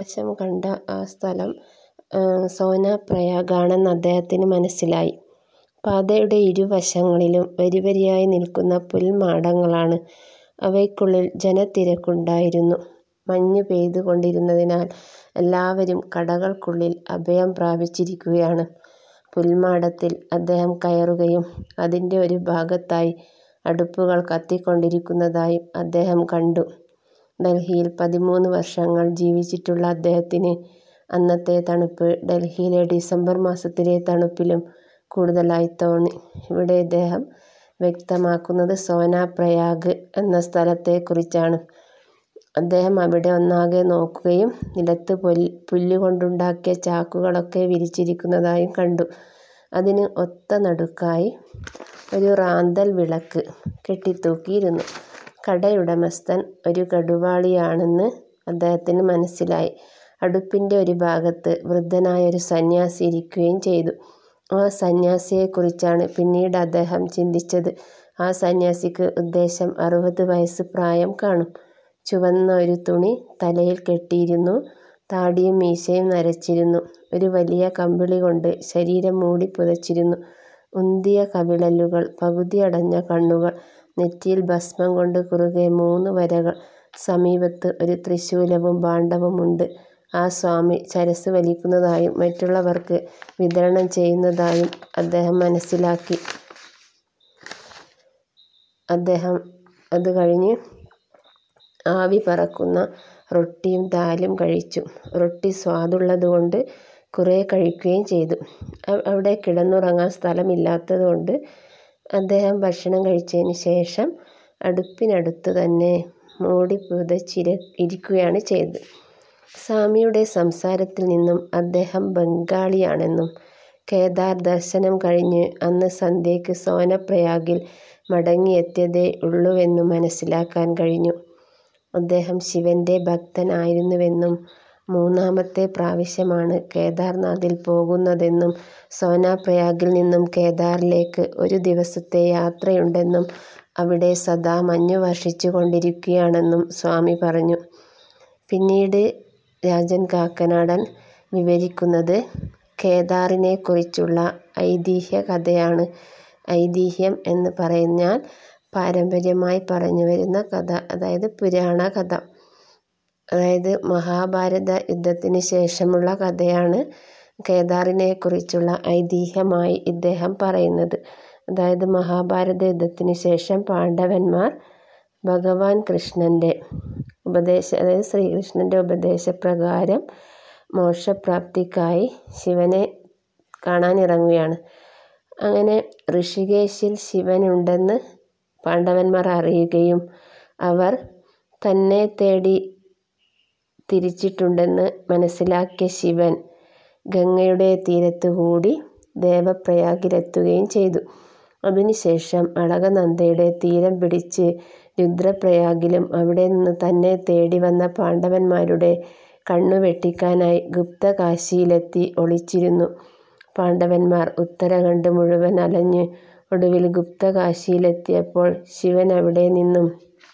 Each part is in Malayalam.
ആകാശം കണ്ട ആ സ്ഥലം സോനാപ്രയാഗ് ആണെന്ന് അദ്ദേഹത്തിന് മനസ്സിലായി. പാതയുടെ ഇരുവശങ്ങളിലും വരിവരിയായി നിൽക്കുന്ന പുൽമാടങ്ങളാണ്. അവയ്ക്കുള്ളിൽ ജനത്തിരക്കുണ്ടായിരുന്നു. മഞ്ഞ് പെയ്തുകൊണ്ടിരുന്നതിനാൽ എല്ലാവരും കടകൾക്കുള്ളിൽ അഭയം പ്രാപിച്ചിരിക്കുകയാണ്. പുൽമാടത്തിൽ അദ്ദേഹം കയറുകയും അതിന്റെ ഒരു ഭാഗത്തായി അടുപ്പുകൾ കത്തിക്കൊണ്ടിരിക്കുന്നതായും അദ്ദേഹം കണ്ടു. ഡൽഹിയിൽ പതിമൂന്ന് വർഷങ്ങൾ ജീവിച്ചിട്ടുള്ള അദ്ദേഹത്തിന് അന്നത്തെ തണുപ്പ് ഡൽഹിയിലെ ഡിസംബർ മാസത്തിലെ തണുപ്പിലും കൂടുതലായി തോന്നി. ഇവിടെ ഇദ്ദേഹം വ്യക്തമാക്കുന്നത് സോനാപ്രയാഗ് എന്ന സ്ഥലത്തെക്കുറിച്ചാണ്. അദ്ദേഹം അവിടെ ഒന്നാകെ നോക്കുകയും നിലത്ത് പുല്ലുകൊണ്ടുണ്ടാക്കിയ ചാക്കുകളൊക്കെ വിരിച്ചിരിക്കുന്നതായും കണ്ടു. അതിന് ഒത്ത നടുക്കായി ഒരു റാന്തൽ വിളക്ക് കെട്ടിത്തൂക്കിയിരുന്നു. കടയുടമസ്ഥൻ ഒരു കെടുവാളിയാണെന്ന് അദ്ദേഹത്തിന് മനസ്സിലായി. അടുപ്പിന്റെ ഒരു ഭാഗത്ത് വൃദ്ധനായ ഒരു സന്യാസി ഇരിക്കുകയും ചെയ്തു. ആ സന്യാസിയെക്കുറിച്ചാണ് പിന്നീട് അദ്ദേഹം ചിന്തിച്ചത്. ആ സന്യാസിക്ക് ഉദ്ദേശം അറുപത് വയസ്സ് പ്രായം കാണും. ചുവന്ന ഒരു തുണി തലയിൽ കെട്ടിയിരുന്നു. താടിയും മീശയും നരച്ചിരുന്നു. ഒരു വലിയ കമ്പിളികൊണ്ട് ശരീരം മൂടിപ്പുതച്ചിരുന്നു. ഉന്തിയ കവിളല്ലുകൾ, പകുതി അടഞ്ഞ കണ്ണുകൾ, നെറ്റിയിൽ ഭസ്മം കൊണ്ട് കുറുകെ മൂന്ന് വരകൾ. സമീപത്ത് ഒരു ത്രിശൂലവും ഭാണ്ഡവും ഉണ്ട്. ആ സ്വാമി ചരസ്സ് വലിക്കുന്നതായും മറ്റുള്ളവർക്ക് വിതരണം ചെയ്യുന്നതായും അദ്ദേഹം മനസ്സിലാക്കി. അദ്ദേഹം അത് കഴിഞ്ഞ് ആവി പറക്കുന്ന റൊട്ടിയും ദാലും കഴിച്ചു. റൊട്ടി സ്വാദുള്ളതുകൊണ്ട് കുറെ കഴിക്കുകയും ചെയ്തു. അവിടെ കിടന്നുറങ്ങാൻ സ്ഥലമില്ലാത്തതുകൊണ്ട് അദ്ദേഹം ഭക്ഷണം കഴിച്ചതിന് ശേഷം അടുപ്പിനടുത്ത് തന്നെ മൂടിപ്പുതച്ചിരിക്കുകയാണ് ചെയ്തത്. സ്വാമിയുടെ സംസാരത്തിൽ നിന്നും അദ്ദേഹം ബംഗാളിയാണെന്നും കേദാർ ദർശനം കഴിഞ്ഞ് അന്ന് സന്ധ്യയ്ക്ക് സോനപ്രയാഗിൽ മടങ്ങിയെത്തിയതേ ഉള്ളൂവെന്നും മനസ്സിലാക്കാൻ കഴിഞ്ഞു. അദ്ദേഹം ശിവന്റെ ഭക്തൻ ആയിരുന്നുവെന്നും മൂന്നാമത്തെ പ്രാവശ്യമാണ് കേദാർനാഥിൽ പോകുന്നതെന്നും സോനാപ്രയാഗിൽ നിന്നും കേദാറിലേക്ക് ഒരു ദിവസത്തെ യാത്രയുണ്ടെന്നും അവിടെ സദാ മഞ്ഞു വർഷിച്ചുകൊണ്ടിരിക്കുകയാണെന്നും സ്വാമി പറഞ്ഞു. പിന്നീട് രാജൻ കാക്കനാടൻ വിവരിക്കുന്നത് കേദാറിനെക്കുറിച്ചുള്ള ഐതിഹ്യകഥയാണ്. ഐതിഹ്യം എന്ന് പറഞ്ഞാൽ പാരമ്പര്യമായി പറഞ്ഞുവരുന്ന കഥ. അതായത് പുരാണകഥ. അതായത് മഹാഭാരത യുദ്ധത്തിന് ശേഷമുള്ള കഥയാണ് കേദാറിനെക്കുറിച്ചുള്ള ഐതിഹ്യമായി ഇദ്ദേഹം പറയുന്നത്. അതായത് മഹാഭാരത യുദ്ധത്തിന് ശേഷം പാണ്ഡവന്മാർ ഭഗവാൻ കൃഷ്ണന്റെ അതായത് ശ്രീകൃഷ്ണന്റെ ഉപദേശപ്രകാരം മോക്ഷപ്രാപ്തിക്കായി ശിവനെ കാണാനിറങ്ങുകയാണ്. അങ്ങനെ ഋഷികേശിൽ ശിവനുണ്ടെന്ന് പാണ്ഡവന്മാർ അറിയുകയും അവർ തന്നെ തേടി തിരിച്ചിട്ടുണ്ടെന്ന് മനസ്സിലാക്കിയ ശിവൻ ഗംഗയുടെ തീരത്തുകൂടി ദേവപ്രയാഗിലെത്തുകയും ചെയ്തു. അതിനുശേഷം അളകനന്ദയുടെ തീരം പിടിച്ച് രുദ്രപ്രയാഗിലും അവിടെനിന്ന് തന്നെ തേടിവന്ന പാണ്ഡവന്മാരുടെ കണ്ണു വെട്ടിക്കാനായി ഗുപ്തകാശിയിലെത്തി ഒളിച്ചിരുന്നു. പാണ്ഡവന്മാർ ഉത്തരാഖണ്ഡ് മുഴുവൻ അലഞ്ഞ് ഒടുവിൽ ഗുപ്തകാശിയിലെത്തിയപ്പോൾ ശിവൻ അവിടെ നിന്നും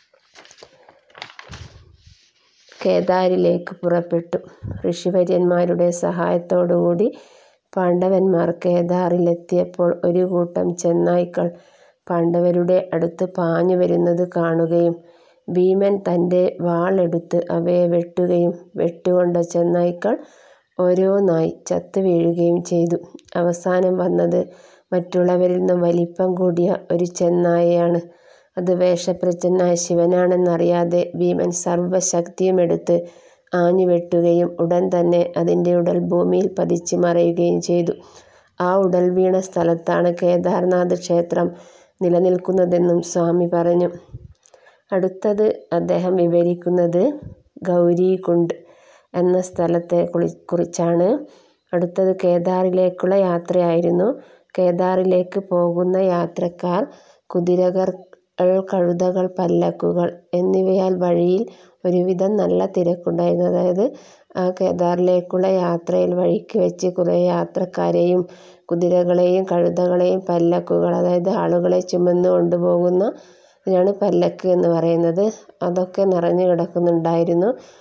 കേദാറിലേക്ക് പുറപ്പെട്ടു. ഋഷിവര്യന്മാരുടെ സഹായത്തോടുകൂടി പാണ്ഡവന്മാർ കേദാറിലെത്തിയപ്പോൾ ഒരു കൂട്ടം ചെന്നായ്ക്കൾ പാണ്ഡവരുടെ അടുത്ത് പാഞ്ഞുവരുന്നത് കാണുകയും ഭീമൻ തന്റെ വാൾ എടുത്ത് അവയെ വെട്ടുകയും വെട്ടുകൊണ്ട ചെന്നായ്ക്കൾ ഓരോന്നായി ചത്തുവീഴുകയും ചെയ്തു. അവസാനം വന്നത് മറ്റുള്ളവരിൽ നിന്നും വലിപ്പം കൂടിയ ഒരു ചെന്നായയാണ്. അത് വേഷപ്രച്ഛന്നനായ ശിവനാണെന്നറിയാതെ ഭീമൻ സർവശക്തിയുമെടുത്ത് ആഞ്ഞുവെട്ടുകയും ഉടൻ തന്നെ അതിന്റെ ഉടൽ ഭൂമിയിൽ പതിച്ച് മറയുകയും ചെയ്തു. ആ ഉടൽ വീണ സ്ഥലത്താണ് കേദാർനാഥ് ക്ഷേത്രം നിലനിൽക്കുന്നതെന്നും സ്വാമി പറഞ്ഞു. അടുത്തത് അദ്ദേഹം വിവരിക്കുന്നത് ഗൗരീകുണ്ഡ് എന്ന സ്ഥലത്തെക്കുറിച്ചാണ്. അടുത്തത് കേദാറിലേക്കുള്ള യാത്രയായിരുന്നു. കേദാറിലേക്ക് പോകുന്ന യാത്രക്കാർ കുതിരകൾ, കഴുതകൾ, പല്ലക്കുകൾ എന്നിവയാൽ വഴിയിൽ ഒരുവിധം നല്ല തിരക്കുണ്ടായിരുന്നു. അതായത് ആ കേദാറിലേക്കുള്ള യാത്രയിൽ വഴിക്കുവെച്ച് കുറെ യാത്രക്കാരെയും കുതിരകളെയും കഴുതകളെയും പല്ലക്കുകൾ അതായത് ആളുകളെ ചുമന്ന് കൊണ്ടുപോകുന്ന ഇതിനാണ് പല്ലക്ക് എന്ന് പറയുന്നത്. അതൊക്കെ നിറഞ്ഞുകിടക്കുന്നുണ്ടായിരുന്നു.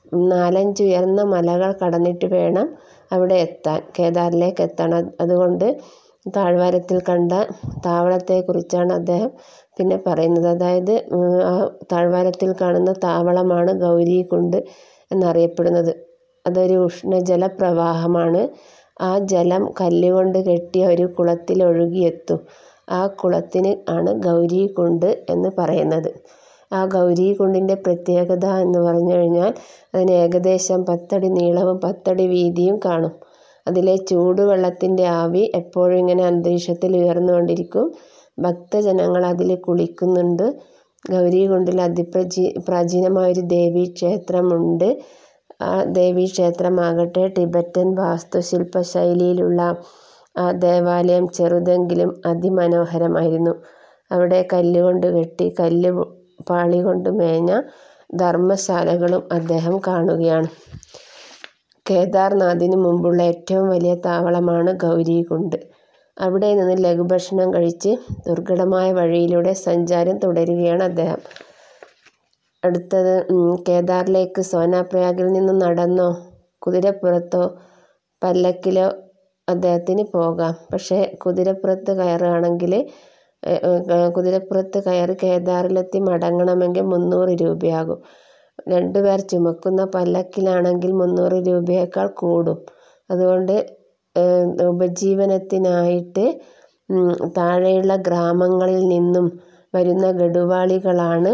നാലഞ്ച് ഉയർന്ന മലകൾ കടന്നിട്ട് വേണം അവിടെ എത്താൻ കേദാറിലേക്ക് എത്തണം അതുകൊണ്ട് താഴ്വാരത്തിൽ കണ്ട താവളത്തെക്കുറിച്ചാണ് അദ്ദേഹം പിന്നെ പറയുന്നത് അതായത് ആ താഴ്വാരത്തിൽ കാണുന്ന താവളമാണ് ഗൗരീകുണ്ട് എന്നറിയപ്പെടുന്നത് അതൊരു ഉഷ്ണജല പ്രവാഹമാണ് ആ ജലം കല്ലുകൊണ്ട് കെട്ടിയ ഒരു കുളത്തിൽ ഒഴുകിയെത്തും ആ കുളത്തിന് ആണ് ഗൗരീകുണ്ട് എന്ന് പറയുന്നത് ആ ഗൗരീകുണ്ടിൻ്റെ പ്രത്യേകത എന്ന് പറഞ്ഞു കഴിഞ്ഞാൽ അതിന് ഏകദേശം പത്തടി നീളവും പത്തടി വീതിയും കാണും അതിലെ ചൂടുവെള്ളത്തിൻ്റെ ആവി എപ്പോഴും ഇങ്ങനെ അന്തരീക്ഷത്തിൽ ഉയർന്നുകൊണ്ടിരിക്കും ഭക്തജനങ്ങൾ അതിൽ കുളിക്കുന്നുണ്ട് ഗൗരീകുണ്ടിൽ അതിപ്രചി പ്രാചീനമായൊരു ദേവീക്ഷേത്രമുണ്ട് ആ ദേവീക്ഷേത്രമാകട്ടെ ടിബറ്റൻ വാസ്തുശില്പ ശൈലിയിലുള്ള ആ ദേവാലയം ചെറുതെങ്കിലും അതിമനോഹരമായിരുന്നു അവിടെ കല്ലുകൊണ്ട് കെട്ടി കല്ല് പാളി കൊണ്ട് മേഞ്ഞ ധർമ്മശാലകളും അദ്ദേഹം കാണുകയാണ് കേദാർനാഥിന് മുമ്പുള്ള ഏറ്റവും വലിയ താവളമാണ് ഗൗരീകുണ്ട് അവിടെ നിന്ന് ലഘുഭക്ഷണം കഴിച്ച് ദുർഘടമായ വഴിയിലൂടെ സഞ്ചാരം തുടരുകയാണ് അദ്ദേഹം അടുത്തത് കേദാറിലേക്ക് സോനാപ്രയാഗിൽ നിന്ന് നടന്നോ കുതിരപ്പുറത്തോ പല്ലക്കിലോ അദ്ദേഹത്തിന് പോകാം പക്ഷേ കുതിരപ്പുറത്ത് കയറുകയാണെങ്കിൽ കുതിരപ്പുറത്ത് കയറി കേദാറിലെത്തി മടങ്ങണമെങ്കിൽ മുന്നൂറ് രൂപയാകും രണ്ടുപേർ ചുമക്കുന്ന പല്ലക്കിലാണെങ്കിൽ മുന്നൂറ് രൂപയേക്കാൾ കൂടും അതുകൊണ്ട് ഉപജീവനത്തിനായിട്ട് താഴെയുള്ള ഗ്രാമങ്ങളിൽ നിന്നും വരുന്ന ഗഡുവാളികളാണ്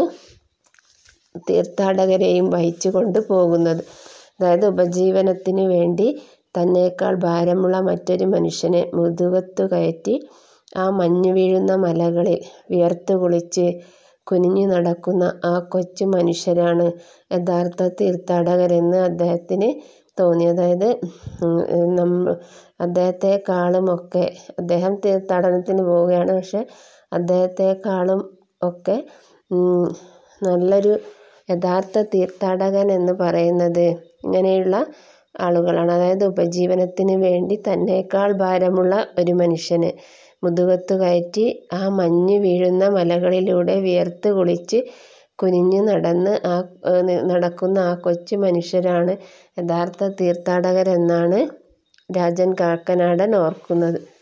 തീർത്ഥാടകരെയും വഹിച്ചു കൊണ്ട് പോകുന്നത് അതായത് ഉപജീവനത്തിന് വേണ്ടി തന്നേക്കാൾ ഭാരമുള്ള മറ്റൊരു മനുഷ്യനെ മുതുകത്തു കയറ്റി ആ മഞ്ഞു വീഴുന്ന മലകളിൽ വിയർത്ത് കുളിച്ച് കുനിഞ്ഞു നടക്കുന്ന ആ കൊച്ചു മനുഷ്യരാണ് യഥാർത്ഥ തീർത്ഥാടകരെന്ന് അദ്ദേഹത്തിന് തോന്നി അതായത് നമ്മ അദ്ദേഹത്തെക്കാളുമൊക്കെ അദ്ദേഹം തീർത്ഥാടനത്തിന് പോവുകയാണ് പക്ഷെ അദ്ദേഹത്തെക്കാളും ഒക്കെ നല്ലൊരു യഥാർത്ഥ തീർത്ഥാടകൻ എന്ന് പറയുന്നത് ഇങ്ങനെയുള്ള ആളുകളാണ് അതായത് ഉപജീവനത്തിന് വേണ്ടി തന്നേക്കാൾ ഭാരമുള്ള ഒരു മനുഷ്യനെ മുതുകത്ത് കയറ്റി ആ മഞ്ഞ് വീഴുന്ന മലകളിലൂടെ വിയർത്ത് കുളിച്ച് കുനിഞ്ഞു നടന്ന് ആ നടക്കുന്ന ആ കൊച്ചു മനുഷ്യരാണ് യഥാർത്ഥ തീർത്ഥാടകരെന്നാണ് രാജൻ കാക്കനാടൻ ഓർക്കുന്നത്